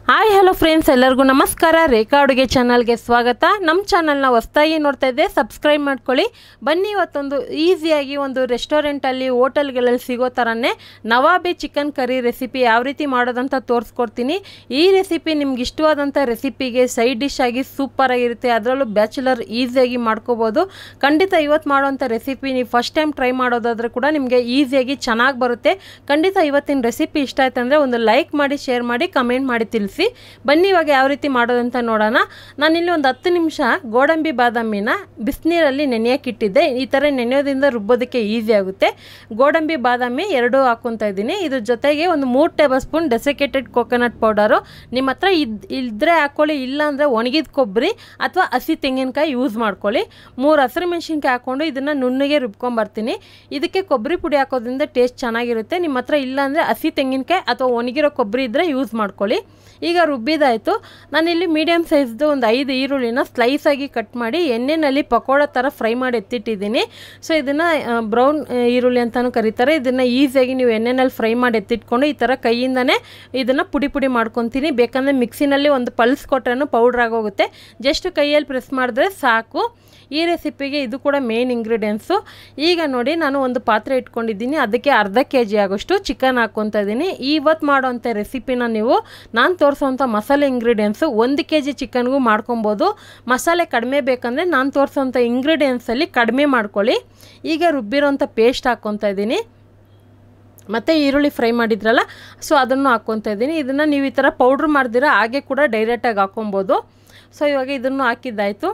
hi hello friends ಎಲ್ಲರಿಗೂ ನಮಸ್ಕಾರ ರೇಖಾ ಅಡುಗೆ ಚಾನಲ್ಗೆ ಸ್ವಾಗತ ನಮ್ಮ ಚಾನಲ್ನ ಹೊಸ್ದಾಗಿ ನೋಡ್ತಾ ಇದ್ದೆ ಸಬ್ಸ್ಕ್ರೈಬ್ ಮಾಡ್ಕೊಳ್ಳಿ ಬನ್ನಿ ಇವತ್ತೊಂದು ಈಸಿಯಾಗಿ ಒಂದು ರೆಸ್ಟೋರೆಂಟಲ್ಲಿ ಹೋಟೆಲ್ಗಳಲ್ಲಿ ಸಿಗೋ ಥರನೇ ನವಾಬಿ ಚಿಕನ್ ಕರಿ ರೆಸಿಪಿ ಯಾವ ರೀತಿ ಮಾಡೋದಂತ ತೋರಿಸ್ಕೊಡ್ತೀನಿ ಈ ರೆಸಿಪಿ ನಿಮ್ಗೆ ಇಷ್ಟವಾದಂಥ ರೆಸಿಪಿಗೆ ಸೈಡ್ ಡಿಶ್ ಆಗಿ ಸೂಪರ್ ಆಗಿರುತ್ತೆ ಅದರಲ್ಲೂ ಬ್ಯಾಚುಲರ್ ಈಸಿಯಾಗಿ ಮಾಡ್ಕೋಬೋದು ಖಂಡಿತ ಇವತ್ತು ಮಾಡೋವಂಥ ರೆಸಿಪಿ ನೀವು ಫಸ್ಟ್ ಟೈಮ್ ಟ್ರೈ ಮಾಡೋದಾದ್ರೆ ಕೂಡ ನಿಮಗೆ ಈಸಿಯಾಗಿ ಚೆನ್ನಾಗಿ ಬರುತ್ತೆ ಖಂಡಿತ ಇವತ್ತಿನ ರೆಸಿಪಿ ಇಷ್ಟ ಆಯ್ತು ಅಂದರೆ ಒಂದು ಲೈಕ್ ಮಾಡಿ ಶೇರ್ ಮಾಡಿ ಕಮೆಂಟ್ ಮಾಡಿ ತಿಳಿಸಿ ಬನ್ನಿ ಇವಾಗ ಯಾವ ರೀತಿ ಮಾಡೋದಂತ ನೋಡೋಣ ನಾನಿಲ್ಲಿ ಒಂದು ಹತ್ತು ನಿಮಿಷ ಗೋಡಂಬಿ ಬಾದಾಮಿನ ಬಿಸಿನೀರಲ್ಲಿ ನೆನೆಯೋಕ್ಕಿಟ್ಟಿದ್ದೆ ಈ ಥರ ನೆನೆಯೋದ್ರಿಂದ ರುಬ್ಬೋದಕ್ಕೆ ಈಸಿ ಆಗುತ್ತೆ ಗೋಡಂಬಿ ಬಾದಾಮಿ ಎರಡೂ ಹಾಕ್ಕೊತಾ ಇದ್ದೀನಿ ಇದ್ರ ಜೊತೆಗೆ ಒಂದು ಮೂರು tablespoon desiccated coconut powder ನಿಮ್ಮ ಹತ್ರ ಇದ್ ಇದ್ರೆ ಹಾಕ್ಕೊಳ್ಳಿ ಇಲ್ಲ ಅಂದರೆ ಒಣಗಿದ ಕೊಬ್ಬರಿ ಅಥವಾ ಹಸಿ ತೆಂಗಿನಕಾಯಿ ಯೂಸ್ ಮಾಡ್ಕೊಳ್ಳಿ ಮೂರು ಹಸಿರು ಮೆಣಸಿನ್ಕಾಯಿ ಹಾಕ್ಕೊಂಡು ಇದನ್ನು ನುಣ್ಣಗೆ ರುಬ್ಕೊಂಬರ್ತೀನಿ ಇದಕ್ಕೆ ಕೊಬ್ಬರಿ ಪುಡಿ ಹಾಕೋದ್ರಿಂದ ಟೇಸ್ಟ್ ಚೆನ್ನಾಗಿರುತ್ತೆ ನಿಮ್ಮ ಹತ್ರ ಇಲ್ಲ ಅಂದರೆ ಹಸಿ ತೆಂಗಿನಕಾಯಿ ಅಥವಾ ಒಣಗಿರೋ ಕೊಬ್ಬರಿ ಇದ್ದರೆ ಯೂಸ್ ಮಾಡ್ಕೊಳ್ಳಿ ಈಗ ರುಬ್ಬಿದಾಯಿತು ನಾನಿಲ್ಲಿ ಮೀಡಿಯಮ್ ಸೈಜ್ದು ಒಂದು ಐದು ಈರುಳ್ಳಿನ ಸ್ಲೈಸಾಗಿ ಕಟ್ ಮಾಡಿ ಎಣ್ಣೆಯಲ್ಲಿ ಪಕೋಡ ಥರ ಫ್ರೈ ಮಾಡಿ ಎತ್ತಿಟ್ಟಿದ್ದೀನಿ ಸೊ ಇದನ್ನು ಬ್ರೌನ್ ಈರುಳ್ಳಿ ಅಂತಲೂ ಕರೀತಾರೆ ಇದನ್ನು ಈಸಿಯಾಗಿ ನೀವು ಎಣ್ಣೆನಲ್ಲಿ ಫ್ರೈ ಮಾಡಿ ಎತ್ತಿಟ್ಕೊಂಡು ಈ ಥರ ಕೈಯಿಂದನೇ ಇದನ್ನು ಪುಡಿ ಪುಡಿ ಮಾಡ್ಕೊತೀನಿ ಬೇಕಂದರೆ ಮಿಕ್ಸಿನಲ್ಲಿ ಒಂದು ಪಲ್ಸ್ ಕೊಟ್ರೂ ಪೌಡ್ರ್ ಆಗೋಗುತ್ತೆ ಜಸ್ಟ್ ಕೈಯಲ್ಲಿ ಪ್ರೆಸ್ ಮಾಡಿದ್ರೆ ಸಾಕು ಈ ರೆಸಿಪಿಗೆ ಇದು ಕೂಡ ಮೇನ್ ಇಂಗ್ರೀಡಿಯೆಂಟ್ಸು ಈಗ ನೋಡಿ ನಾನು ಒಂದು ಪಾತ್ರೆ ಇಟ್ಕೊಂಡಿದ್ದೀನಿ ಅದಕ್ಕೆ ಅರ್ಧ ಕೆ ಜಿ ಆಗೋಷ್ಟು ಚಿಕನ್ ಹಾಕ್ಕೊತಾ ಇದ್ದೀನಿ ಇವತ್ತು ಮಾಡೋವಂಥ ರೆಸಿಪಿನ ನೀವು ನಾನು ತೋರಿಸೋವಂಥ ಮಸಾಲೆ ಇಂಗ್ರೀಡಿಯೆಂಟ್ಸು ಒಂದು ಕೆ ಜಿ ಚಿಕನ್ಗೂ ಮಾಡ್ಕೊಬೋದು ಮಸಾಲೆ ಕಡಿಮೆ ಬೇಕಂದರೆ ನಾನು ತೋರಿಸೋವಂಥ ಇಂಗ್ರೀಡಿಯೆಂಟ್ಸಲ್ಲಿ ಕಡಿಮೆ ಮಾಡ್ಕೊಳ್ಳಿ ಈಗ ರುಬ್ಬಿರೋಂಥ ಪೇಸ್ಟ್ ಹಾಕ್ಕೊತಾ ಇದ್ದೀನಿ ಮತ್ತು ಈರುಳ್ಳಿ ಫ್ರೈ ಮಾಡಿದ್ರಲ್ಲ ಸೊ ಅದನ್ನು ಹಾಕ್ಕೊತಾ ಇದ್ದೀನಿ ಇದನ್ನು ನೀವು ಈ ಥರ ಪೌಡ್ರ್ ಮಾಡ್ದಿರ ಹಾಗೆ ಕೂಡ ಡೈರೆಕ್ಟಾಗಿ ಹಾಕ್ಕೊಬೋದು ಸೊ ಇವಾಗ ಇದನ್ನು ಹಾಕಿದ್ದಾಯಿತು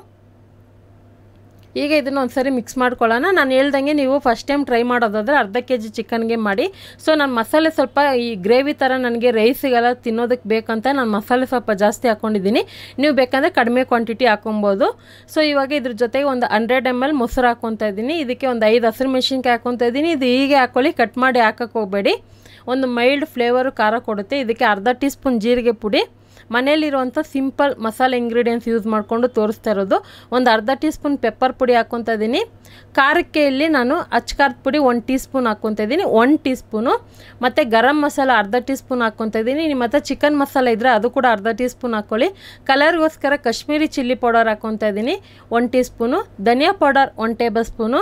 ಈಗ ಇದನ್ನು ಒಂದ್ಸರಿ ಮಿಕ್ಸ್ ಮಾಡ್ಕೊಳ್ಳೋಣ ನಾನು ಹೇಳ್ದಂಗೆ ನೀವು ಫಸ್ಟ್ ಟೈಮ್ ಟ್ರೈ ಮಾಡೋದಾದರೆ ಅರ್ಧ ಕೆ ಜಿ ಚಿಕನ್ಗೆ ಮಾಡಿ ಸೊ ನಾನು ಮಸಾಲೆ ಸ್ವಲ್ಪ ಈ ಗ್ರೇವಿ ಥರ ನನಗೆ ರೈಸಿಗೆಲ್ಲ ತಿನ್ನೋದಕ್ಕೆ ಬೇಕಂತ ನಾನು ಮಸಾಲೆ ಸ್ವಲ್ಪ ಜಾಸ್ತಿ ಹಾಕ್ಕೊಂಡಿದ್ದೀನಿ ನೀವು ಬೇಕಂದರೆ ಕಡಿಮೆ ಕ್ವಾಂಟಿಟಿ ಹಾಕೊಬೋದು ಸೊ ಇವಾಗ ಇದ್ರ ಜೊತೆಗೆ ಒಂದು ಹಂಡ್ರೆಡ್ ಎಮ್ ಎಲ್ ಮೊಸರು ಹಾಕ್ಕೊತಾ ಇದ್ದೀನಿ ಇದಕ್ಕೆ ಒಂದು ಐದು ಹಸಿರು ಮೆಣಸಿನ್ಕಾಯಿ ಹಾಕ್ಕೊತಾ ಇದ್ದೀನಿ ಇದು ಹೀಗೆ ಹಾಕ್ಕೊಳ್ಳಿ ಕಟ್ ಮಾಡಿ ಹಾಕಕ್ಕೆ ಹೋಗಬೇಡಿ ಒಂದು ಮೈಲ್ಡ್ ಫ್ಲೇವರು ಖಾರ ಕೊಡುತ್ತೆ ಇದಕ್ಕೆ ಅರ್ಧ ಟೀ ಸ್ಪೂನ್ ಜೀರಿಗೆ ಪುಡಿ ಮನೇಲಿರುವಂಥ ಸಿಂಪಲ್ ಮಸಾಲೆ ಇಂಗ್ರೀಡಿಯೆಂಟ್ಸ್ ಯೂಸ್ ಮಾಡಿಕೊಂಡು ತೋರಿಸ್ತಾ ಇರೋದು ಒಂದು ಅರ್ಧ ಟೀ ಸ್ಪೂನ್ ಪೆಪ್ಪರ್ ಪುಡಿ ಹಾಕ್ಕೊತಾ ಇದ್ದೀನಿ ಖಾರಕ್ಕೆ ಇಲ್ಲಿ ನಾನು ಅಚ್ಕಾರದ ಪುಡಿ ಒಂದು ಟೀ ಸ್ಪೂನ್ ಹಾಕ್ಕೊತಾ ಇದ್ದೀನಿ ಒನ್ ಟೀ ಸ್ಪೂನು ಮತ್ತು ಗರಂ ಮಸಾಲ ಅರ್ಧ ಟೀ ಸ್ಪೂನ್ ಹಾಕ್ಕೊತಾ ಇದ್ದೀನಿ ನಿಮ್ಮ ಹತ್ರ ಚಿಕನ್ ಮಸಾಲ ಇದ್ದರೆ ಅದು ಕೂಡ ಅರ್ಧ ಟೀ ಸ್ಪೂನ್ ಹಾಕ್ಕೊಳ್ಳಿ ಕಲರ್ಗೋಸ್ಕರ ಕಾಶ್ಮೀರಿ ಚಿಲ್ಲಿ ಪೌಡರ್ ಹಾಕ್ಕೊತಾ ಇದ್ದೀನಿ ಒನ್ ಟೀ ಸ್ಪೂನು ಧನಿಯಾ ಪೌಡರ್ ಒನ್ ಟೇಬಲ್ ಸ್ಪೂನು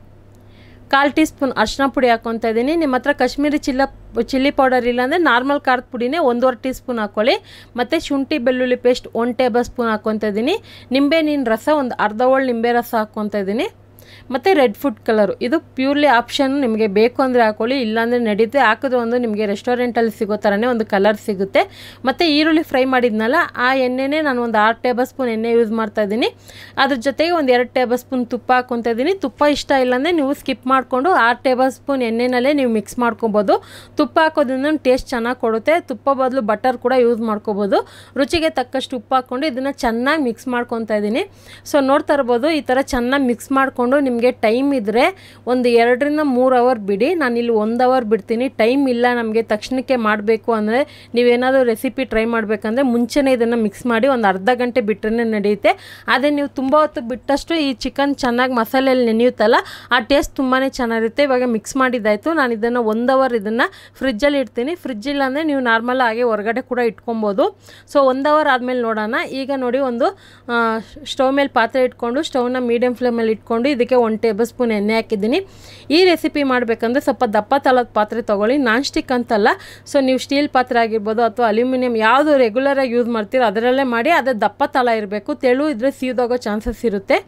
ಕಾಲು ಟೀ ಸ್ಪೂನ್ ಅರ್ಶಿನ ಪುಡಿ ಹಾಕ್ಕೊತಾ ಇದ್ದೀನಿ ನಿಮ್ಮ ಹತ್ರ ಕಾಶ್ಮೀರಿ ಚಿಲ್ಲ ಚಿಲ್ಲಿ ಪೌಡರ್ ಇಲ್ಲಾಂದರೆ ನಾರ್ಮಲ್ ಖಾರದ ಪುಡಿನೇ ಒಂದೂವರೆ ಟೀ ಸ್ಪೂನ್ ಹಾಕ್ಕೊಳ್ಳಿ ಮತ್ತು ಶುಂಠಿ ಬೆಳ್ಳುಳ್ಳಿ ಪೇಸ್ಟ್ ಒನ್ ಟೇಬಲ್ ಸ್ಪೂನ್ ಹಾಕ್ಕೊತಾ ಇದ್ದೀನಿ ನಿಂಬೆ ನೀನು ರಸ ಒಂದು ಅರ್ಧ ಒಳ್ಳೆ ನಿಂಬೆ ರಸ ಹಾಕ್ಕೊತಾ ಇದ್ದೀನಿ ಮತ್ತು ರೆಡ್ ಫುಡ್ ಕಲರು ಇದು ಪ್ಯೂರ್ಲಿ ಆಪ್ಷನ್ ನಿಮಗೆ ಬೇಕು ಅಂದರೆ ಹಾಕೊಳ್ಳಿ ಇಲ್ಲಾಂದರೆ ನಡೀತೆ ಹಾಕಿದ್ರೆ ಒಂದು ನಿಮಗೆ ರೆಸ್ಟೋರೆಂಟಲ್ಲಿ ಸಿಗೋ ಥರನೇ ಒಂದು ಕಲರ್ ಸಿಗುತ್ತೆ ಮತ್ತು ಈರುಳ್ಳಿ ಫ್ರೈ ಮಾಡಿದ್ನಲ್ಲ ಆ ಎಣ್ಣೆನೇ ನಾನು ಒಂದು ಆರು ಟೇಬಲ್ ಸ್ಪೂನ್ ಎಣ್ಣೆ ಯೂಸ್ ಮಾಡ್ತಾ ಇದ್ದೀನಿ ಅದ್ರ ಜೊತೆಗೆ ಒಂದು ಎರಡು ಟೇಬಲ್ ಸ್ಪೂನ್ ತುಪ್ಪ ಹಾಕ್ಕೊತಾ ಇದ್ದೀನಿ ತುಪ್ಪ ಇಷ್ಟ ಇಲ್ಲಾಂದರೆ ನೀವು ಸ್ಕಿಪ್ ಮಾಡಿಕೊಂಡು ಆರು ಟೇಬಲ್ ಸ್ಪೂನ್ ಎಣ್ಣೆನಲ್ಲೇ ನೀವು ಮಿಕ್ಸ್ ಮಾಡ್ಕೊಬೋದು ತುಪ್ಪ ಹಾಕೋದ್ರಿಂದ ಟೇಸ್ಟ್ ಚೆನ್ನಾಗಿ ಕೊಡುತ್ತೆ ತುಪ್ಪ ಬದಲು ಬಟರ್ ಕೂಡ ಯೂಸ್ ಮಾಡ್ಕೋಬೋದು ರುಚಿಗೆ ತಕ್ಕಷ್ಟು ಉಪ್ಪು ಹಾಕ್ಕೊಂಡು ಇದನ್ನು ಚೆನ್ನಾಗಿ ಮಿಕ್ಸ್ ಮಾಡ್ಕೊತಾ ಇದ್ದೀನಿ ಸೊ ನೋಡ್ತಾ ಇರ್ಬೋದು ಈ ಥರ ಚೆನ್ನಾಗಿ ಮಿಕ್ಸ್ ಮಾಡಿಕೊಂಡು ನಿಮಗೆ ಟೈಮ್ ಇದ್ದರೆ ಒಂದು ಎರಡರಿಂದ ಮೂರು ಅವರ್ ಬಿಡಿ ನಾನಿಲ್ಲಿ ಒಂದು ಅವರ್ ಬಿಡ್ತೀನಿ ಟೈಮ್ ಇಲ್ಲ ನಮಗೆ ತಕ್ಷಣಕ್ಕೆ ಮಾಡಬೇಕು ಅಂದರೆ ನೀವೇನಾದರೂ ರೆಸಿಪಿ ಟ್ರೈ ಮಾಡಬೇಕಂದ್ರೆ ಮುಂಚೆನೇ ಇದನ್ನು ಮಿಕ್ಸ್ ಮಾಡಿ ಒಂದು ಅರ್ಧ ಗಂಟೆ ಬಿಟ್ಟರೆ ನಡೆಯುತ್ತೆ ಅದೇ ನೀವು ತುಂಬ ಹೊತ್ತು ಬಿಟ್ಟಷ್ಟು ಈ ಚಿಕನ್ ಚೆನ್ನಾಗಿ ಮಸಾಲೆಯಲ್ಲಿ ನೆನೆಯುತ್ತಲ್ಲ ಆ ಟೇಸ್ಟ್ ತುಂಬಾ ಚೆನ್ನಾಗಿರುತ್ತೆ ಇವಾಗ ಮಿಕ್ಸ್ ಮಾಡಿದ್ದಾಯಿತು ನಾನು ಇದನ್ನು ಒಂದು ಅವರ್ ಇದನ್ನು ಫ್ರಿಜ್ಜಲ್ಲಿ ಇಡ್ತೀನಿ ಫ್ರಿಜ್ ಇಲ್ಲ ಅಂದರೆ ನೀವು ನಾರ್ಮಲ್ ಆಗಿ ಹೊರಗಡೆ ಕೂಡ ಇಟ್ಕೊಬೋದು ಸೊ ಒಂದು ಅವರ್ ಆದಮೇಲೆ ನೋಡೋಣ ಈಗ ನೋಡಿ ಒಂದು ಸ್ಟವ್ ಮೇಲೆ ಪಾತ್ರೆ ಇಟ್ಕೊಂಡು ಸ್ಟವ್ನ ಮೀಡಿಯಮ್ ಫ್ಲೇಮಲ್ಲಿ ಇಟ್ಕೊಂಡು ಇದಕ್ಕೆ ಒನ್ ಟೇಬಲ್ ಸ್ಪೂನ್ ಎಣ್ಣೆ ಹಾಕಿದ್ದೀನಿ ಈ ರೆಸಿಪಿ ಮಾಡಬೇಕಂದ್ರೆ ಸ್ವಲ್ಪ ದಪ್ಪ ತಲದ ಪಾತ್ರೆ ತೊಗೊಳ್ಳಿ ನಾನ್ ಸ್ಟಿಕ್ ಅಂತಲ್ಲ ಸೊ ನೀವು ಸ್ಟೀಲ್ ಪಾತ್ರೆ ಆಗಿರ್ಬೋದು ಅಥವಾ ಅಲ್ಯೂಮಿನಿಯಂ ಯಾವುದು ರೆಗ್ಯುಲರಾಗಿ ಯೂಸ್ ಮಾಡ್ತೀರೋ ಅದರಲ್ಲೇ ಮಾಡಿ ಅದು ದಪ್ಪ ತಲ ಇರಬೇಕು ತೆಳು ಇದ್ದರೆ ಸೀದೋಗೋ ಚಾನ್ಸಸ್ ಇರುತ್ತೆ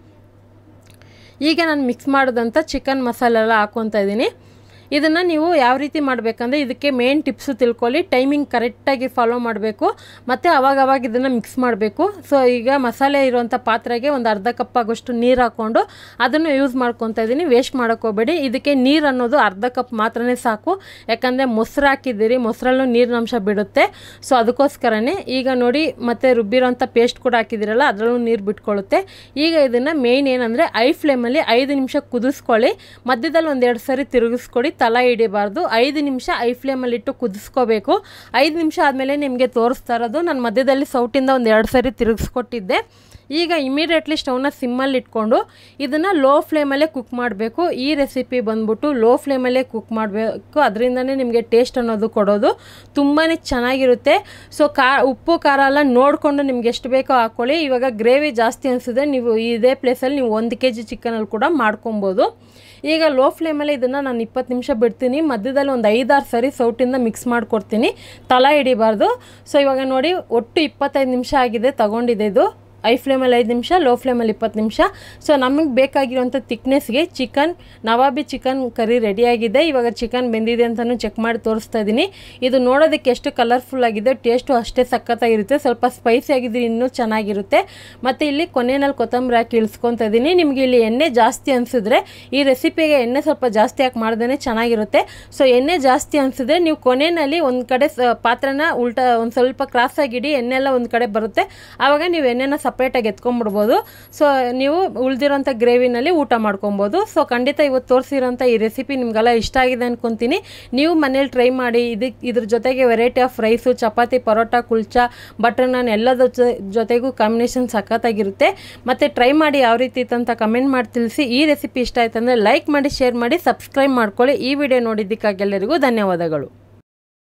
ಈಗ ನಾನು ಮಿಕ್ಸ್ ಮಾಡೋದಂಥ ಚಿಕನ್ ಮಸಾಲೆ ಎಲ್ಲ ಹಾಕ್ಕೊತಾ ಇದ್ದೀನಿ ಇದನ್ನು ನೀವು ಯಾವ ರೀತಿ ಮಾಡಬೇಕಂದ್ರೆ ಇದಕ್ಕೆ ಮೇನ್ ಟಿಪ್ಸು ತಿಳ್ಕೊಳ್ಳಿ ಟೈಮಿಂಗ್ ಕರೆಕ್ಟಾಗಿ ಫಾಲೋ ಮಾಡಬೇಕು ಮತ್ತು ಅವಾಗ ಅವಾಗ ಇದನ್ನು ಮಿಕ್ಸ್ ಮಾಡಬೇಕು ಸೊ ಈಗ ಮಸಾಲೆ ಇರುವಂಥ ಪಾತ್ರೆಗೆ ಒಂದು ಅರ್ಧ ಕಪ್ ಆಗೋಷ್ಟು ನೀರು ಹಾಕ್ಕೊಂಡು ಅದನ್ನು ಯೂಸ್ ಮಾಡ್ಕೊತಾ ಇದ್ದೀನಿ ವೇಸ್ಟ್ ಮಾಡೋಕ್ಕೋಗಬೇಡಿ ಇದಕ್ಕೆ ನೀರು ಅನ್ನೋದು ಅರ್ಧ ಕಪ್ ಮಾತ್ರನೇ ಸಾಕು ಯಾಕಂದರೆ ಮೊಸರು ಹಾಕಿದ್ದೀರಿ ಮೊಸರಲ್ಲೂ ನೀರಿನ ಅಂಶ ಬಿಡುತ್ತೆ ಸೊ ಅದಕ್ಕೋಸ್ಕರನೇ ಈಗ ನೋಡಿ ಮತ್ತು ರುಬ್ಬಿರೋಂಥ ಪೇಸ್ಟ್ ಕೂಡ ಹಾಕಿದ್ದೀರಲ್ಲ ಅದರಲ್ಲೂ ನೀರು ಬಿಟ್ಕೊಳ್ಳುತ್ತೆ ಈಗ ಇದನ್ನು ಮೇಯ್ನ್ ಏನಂದರೆ ಐ ಫ್ಲೇಮಲ್ಲಿ ಐದು ನಿಮಿಷ ಕುದಿಸ್ಕೊಳ್ಳಿ ಮಧ್ಯದಲ್ಲಿ ಒಂದೆರಡು ಸರಿ ತಿರುಗಿಸ್ಕೊಡಿ ತಲ ಹಿಡಿಬಾರ್ದು ಐದು ನಿಮಿಷ ಐ ಫ್ಲೇಮಲ್ಲಿಟ್ಟು ಕುದಿಸ್ಕೋಬೇಕು ಐದು ನಿಮಿಷ ಆದಮೇಲೆ ನಿಮಗೆ ತೋರಿಸ್ತಾ ಇರೋದು ನಾನು ಮಧ್ಯದಲ್ಲಿ ಸೌಟಿಂದ ಒಂದು ಎರಡು ಸರಿ ತಿರುಗಿಸ್ಕೊಟ್ಟಿದ್ದೆ ಈಗ ಇಮಿಡಿಯೇಟ್ಲಿ ಸ್ಟವ್ನ ಸಿಮ್ಮಲ್ಲಿ ಇಟ್ಕೊಂಡು ಇದನ್ನು ಲೋ ಫ್ಲೇಮಲ್ಲೇ ಕುಕ್ ಮಾಡಬೇಕು ಈ ರೆಸಿಪಿ ಬಂದ್ಬಿಟ್ಟು ಲೋ ಫ್ಲೇಮಲ್ಲೇ ಕುಕ್ ಮಾಡಬೇಕು ಅದರಿಂದನೇ ನಿಮಗೆ ಟೇಸ್ಟ್ ಅನ್ನೋದು ಕೊಡೋದು ತುಂಬಾ ಚೆನ್ನಾಗಿರುತ್ತೆ ಸೊ ಕಾ ಉಪ್ಪು ಖಾರ ಎಲ್ಲ ನೋಡಿಕೊಂಡು ನಿಮ್ಗೆ ಎಷ್ಟು ಬೇಕೋ ಹಾಕ್ಕೊಳ್ಳಿ ಇವಾಗ ಗ್ರೇವಿ ಜಾಸ್ತಿ ಅನಿಸಿದ್ರೆ ನೀವು ಇದೇ ಪ್ಲೇಸಲ್ಲಿ ನೀವು ಒಂದು ಕೆ ಜಿ ಚಿಕನಲ್ಲಿ ಕೂಡ ಮಾಡ್ಕೊಬೋದು ಈಗ ಲೋ ಫ್ಲೇಮಲ್ಲಿ ಇದನ್ನು ನಾನು ಇಪ್ಪತ್ತು ನಿಮಿಷ ಬಿಡ್ತೀನಿ ಮಧ್ಯದಲ್ಲಿ ಒಂದು ಐದಾರು ಸರಿ ಸೌಟಿಂದ ಮಿಕ್ಸ್ ಮಾಡಿಕೊಡ್ತೀನಿ ತಲ ಹಿಡಿಬಾರ್ದು ಸೊ ಇವಾಗ ನೋಡಿ ಒಟ್ಟು ಇಪ್ಪತ್ತೈದು ನಿಮಿಷ ಆಗಿದೆ ತಗೊಂಡಿದೆ ಇದು ಐ ಫ್ಲೇಮಲ್ಲಿ ಐದು ನಿಮಿಷ ಲೋ ಫ್ಲೇಮಲ್ಲಿ ಇಪ್ಪತ್ತು ನಿಮಿಷ ಸೊ ನಮಗೆ ಬೇಕಾಗಿರುವಂಥ ತಿಕ್ನೆಸ್ಗೆ ಚಿಕನ್ ನವಾಬಿ ಚಿಕನ್ ಕರಿ ರೆಡಿಯಾಗಿದೆ ಇವಾಗ ಚಿಕನ್ ಬೆಂದಿದೆ ಅಂತಲೂ ಚೆಕ್ ಮಾಡಿ ತೋರಿಸ್ತಾ ಇದ್ದೀನಿ ಇದು ನೋಡೋದಕ್ಕೆ ಎಷ್ಟು ಕಲರ್ಫುಲ್ ಆಗಿದೆ ಟೇಸ್ಟು ಅಷ್ಟೇ ಸಖತ್ತಾಗಿರುತ್ತೆ ಸ್ವಲ್ಪ ಸ್ಪೈಸಿ ಆಗಿದ್ರೆ ಇನ್ನೂ ಚೆನ್ನಾಗಿರುತ್ತೆ ಮತ್ತು ಇಲ್ಲಿ ಕೊನೆಯಲ್ಲಿ ಕೊತ್ತಂಬರಿ ಹಾಕಿ ಇಳಿಸ್ಕೊತಾ ಇದ್ದೀನಿ ನಿಮಗೆ ಇಲ್ಲಿ ಎಣ್ಣೆ ಜಾಸ್ತಿ ಅನಿಸಿದ್ರೆ ಈ ರೆಸಿಪಿಗೆ ಎಣ್ಣೆ ಸ್ವಲ್ಪ ಜಾಸ್ತಿ ಹಾಕಿ ಮಾಡಿದ್ರೆ ಚೆನ್ನಾಗಿರುತ್ತೆ ಸೊ ಎಣ್ಣೆ ಜಾಸ್ತಿ ಅನಿಸಿದ್ರೆ ನೀವು ಕೊನೆಯಲ್ಲಿ ಒಂದು ಕಡೆ ಸ ಪಾತ್ರನ ಉಲ್ಟಾ ಒಂದು ಸ್ವಲ್ಪ ಕ್ರಾಸಾಗಿಡಿ ಎಣ್ಣೆ ಎಲ್ಲ ಒಂದು ಕಡೆ ಬರುತ್ತೆ ಆವಾಗ ನೀವು ಎಣ್ಣೆನ ಸಪ್ರೇಟಾಗಿ ಎತ್ಕೊಂಡ್ಬಿಡ್ಬೋದು ಸೊ ನೀವು ಉಳಿದಿರೋಂಥ ಗ್ರೇವಿನಲ್ಲಿ ಊಟ ಮಾಡ್ಕೊಬೋದು ಸೊ ಖಂಡಿತ ಇವತ್ತು ತೋರಿಸಿರೋಂಥ ಈ ರೆಸಿಪಿ ನಿಮಗೆಲ್ಲ ಇಷ್ಟ ಆಗಿದೆ ಅನ್ಕೊತೀನಿ ನೀವು ಮನೇಲಿ ಟ್ರೈ ಮಾಡಿ ಇದಕ್ಕೆ ಇದ್ರ ಜೊತೆಗೆ variety of rice chapati paratha kulcha butter naan ಎಲ್ಲದ ಜೊ- ಜೊತೆಗೂ ಕಾಂಬಿನೇಷನ್ ಸಖತ್ತಾಗಿರುತ್ತೆ ಮತ್ತು ಟ್ರೈ ಮಾಡಿ ಯಾವ ರೀತಿ ಇತ್ತು ಅಂತ ಕಮೆಂಟ್ ಮಾಡಿ ತಿಳಿಸಿ ಈ ರೆಸಿಪಿ ಇಷ್ಟ ಆಯ್ತು ಅಂದರೆ ಲೈಕ್ ಮಾಡಿ ಶೇರ್ ಮಾಡಿ ಸಬ್ಸ್ಕ್ರೈಬ್ ಮಾಡ್ಕೊಳ್ಳಿ ಈ ವಿಡಿಯೋ ನೋಡಿದ್ದಕ್ಕಾಗಿ ಎಲ್ಲರಿಗೂ ಧನ್ಯವಾದಗಳು